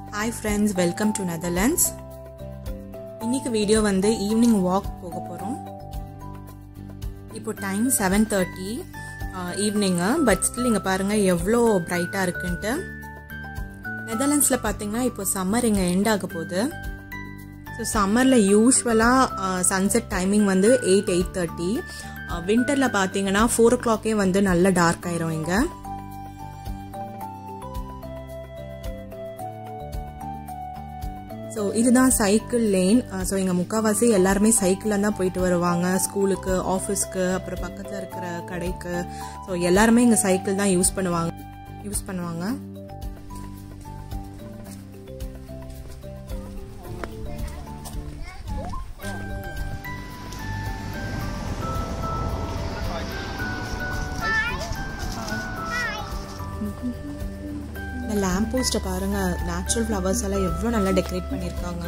hi friends welcome to Netherlands இன்னைக்கு video வந்து evening walk போக போகிறோம் இப்போ டைம் செவன் தேர்ட்டி ஈவினிங்கு பட் ஸ்டில் இங்கே பாருங்கள் எவ்வளோ பிரைட்டாக இருக்குன்ட்டு நெதர்லாண்ட்ஸில் பார்த்தீங்கன்னா இப்போ சம்மர் இங்கே எண்ட் ஆக போகுது ஸோ சம்மரில் யூஸ்வலாக சன்செட் டைமிங் வந்து எயிட் எயிட் தேர்ட்டி வின்டரில் பார்த்தீங்கன்னா ஃபோர் ஓ கிளாக்கே வந்து நல்ல டார்க் ஆயிரும் இங்கே ஸோ இதுதான் சைக்கிள் லேன் ஸோ எங்கள் முக்கால்வாசி எல்லாருமே சைக்கிளில் தான் போயிட்டு வருவாங்க ஸ்கூலுக்கு ஆஃபீஸ்க்கு அப்புறம் பக்கத்தில் இருக்கிற கடைக்கு ஸோ எல்லாருமே இங்கே சைக்கிள் தான் யூஸ் பண்ணுவாங்க யூஸ் பண்ணுவாங்க இந்த லேம்ப் போஸ்ட்டை பாருங்கள் நேச்சுரல் ஃப்ளவர்ஸ் எல்லாம் எவ்வளோ நல்லா டெக்கரேட் பண்ணியிருக்காங்க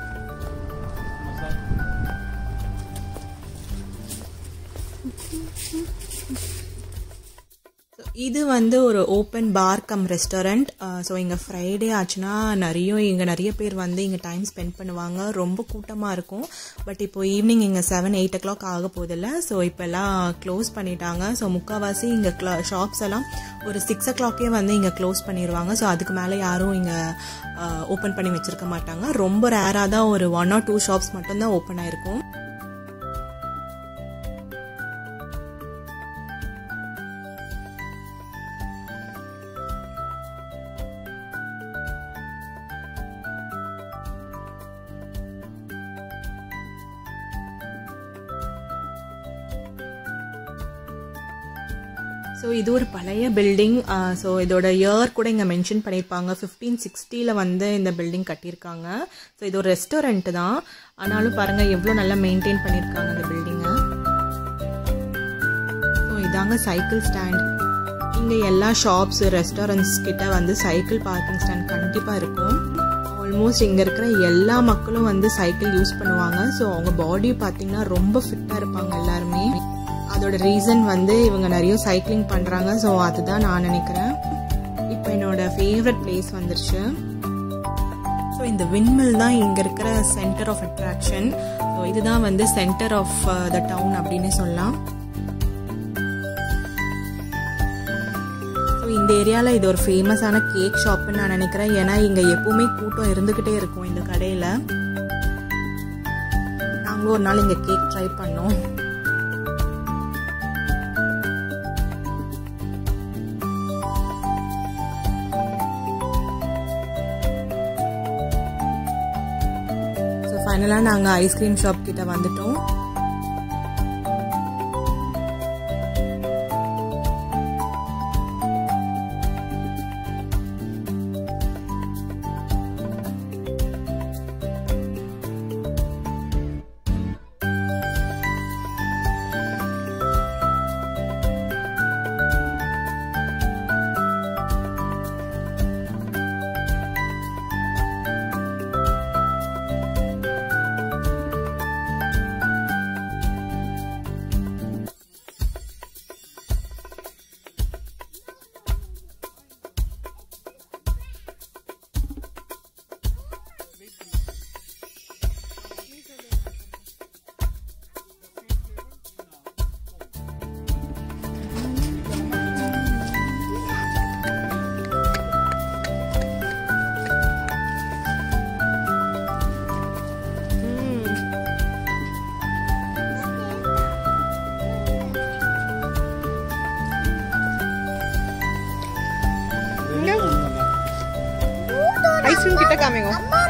இது வந்து ஒரு open bar cum restaurant so இங்கே ஃப்ரைடே ஆச்சுன்னா நிறைய இங்கே நிறைய பேர் வந்து இங்கே டைம் ஸ்பெண்ட் பண்ணுவாங்க ரொம்ப கூட்டமாக இருக்கும் பட் இப்போ ஈவினிங் இங்கே செவன் எயிட் ஓ கிளாக் ஆக போதில்ல ஸோ இப்போல்லாம் க்ளோஸ் பண்ணிட்டாங்க ஸோ முக்கால்வாசி இங்கே ஷாப்ஸ் எல்லாம் ஒரு சிக்ஸ் ஓ கிளாக்கே வந்து இங்கே க்ளோஸ் பண்ணிடுவாங்க ஸோ அதுக்கு மேலே யாரும் இங்கே ஓப்பன் பண்ணி வச்சுருக்க மாட்டாங்க ரொம்ப ரேராக தான் ஒரு ஒன் ஆர் டூ ஷாப்ஸ் மட்டும்தான் ஓப்பன் ஆயிருக்கும் ஸோ இது ஒரு பழைய பில்டிங் ஸோ இதோட இயர் கூட இங்கே மென்ஷன் பண்ணியிருப்பாங்க ஃபிஃப்டீன் சிக்ஸ்டியில் வந்து இந்த பில்டிங் கட்டியிருக்காங்க ஸோ இது ஒரு ரெஸ்டாரண்ட் தான் ஆனாலும் பாருங்கள் எவ்வளோ நல்லா மெயின்டைன் பண்ணியிருக்காங்க இந்த பில்டிங்கை ஸோ இதாங்க சைக்கிள் ஸ்டாண்ட் இங்கே எல்லா ஷாப்ஸ் ரெஸ்டாரண்ட்ஸ் கிட்ட வந்து சைக்கிள் பார்க்கிங் ஸ்டாண்ட் கண்டிப்பாக இருக்கும் ஆல்மோஸ்ட் இங்கே இருக்கிற எல்லா மக்களும் வந்து சைக்கிள் யூஸ் பண்ணுவாங்க ஸோ அவங்க பாடி பார்த்தீங்கன்னா ரொம்ப ஃபிட்டாக இருப்பாங்க எல்லாருமே அதோட ரீசன் வந்து இவங்க நிறைய சைக்கிளிங் பண்ணுறாங்க ஸோ அதுதான் நான் நினைக்கிறேன் இப்போ என்னோட ஃபேவரட் பிளேஸ் வந்துருச்சு ஸோ இந்த விண்மில் தான் இங்கே இருக்கிற சென்டர் ஆஃப் அட்ராக்ஷன் ஸோ இதுதான் வந்து சென்டர் ஆஃப் த டவுன் அப்படின்னு சொல்லலாம் ஸோ இந்த ஏரியாவில் இது ஒரு ஃபேமஸான கேக் ஷாப்னு நான் நினைக்கிறேன் ஏன்னா இங்கே எப்பவுமே கூட்டம் இருந்துக்கிட்டே இருக்கும் இந்த கடையில் நாங்களும் ஒரு நாள் இங்கே கேக் ட்ரை பண்ணோம் ஃபைனலாக நாங்கள் ஐஸ்கிரீம் ஷாப் கிட்ட வந்துட்டோம் ஐஸ்கிரீம் கிட்ட காமிங்க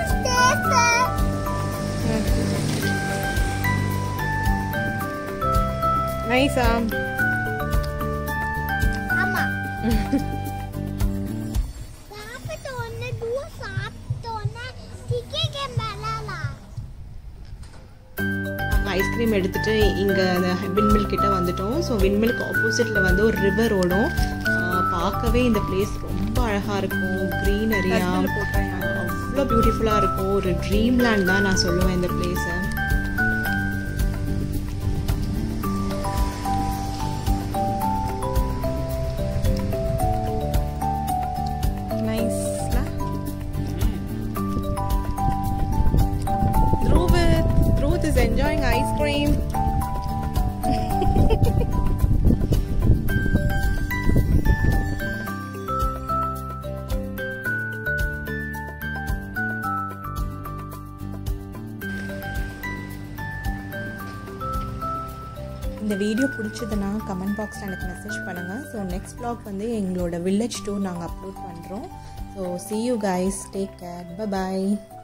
நைஸா ஆமா சாப்பிட்ட உடனே தூ சாப்பிட்ட உடனே டிக்கெட் விளையாடலாம் நாங்கள் ஐஸ்கிரீம் எடுத்துட்டு இங்கே அந்த விண்மில் கிட்ட வந்துட்டோம் ஸோ விண்மில்க்கு ஆப்போசிட்டில் வந்து ஒரு ரிவர் ஓடும் பார்க்கவே இந்த பிளேஸ் ரொம்ப அழகாக இருக்கும் க்ரீனரியா அவ்வளோ பியூட்டிஃபுல்லாக இருக்கும் ஒரு ட்ரீம் லேண்ட் தான் நான் சொல்லுவேன் இந்த பிளேஸை ஐஸ்கிரீம் இந்த வீடியோ பிடிச்சதுன்னா கமெண்ட் பாக்ஸில் எனக்கு மெசேஜ் பண்ணுங்கள் ஸோ நெக்ஸ்ட் vlog வந்து எங்களோட வில்லேஜ் டூர் நாங்கள் அப்லோட் பண்ணுறோம் so see you guys take care bye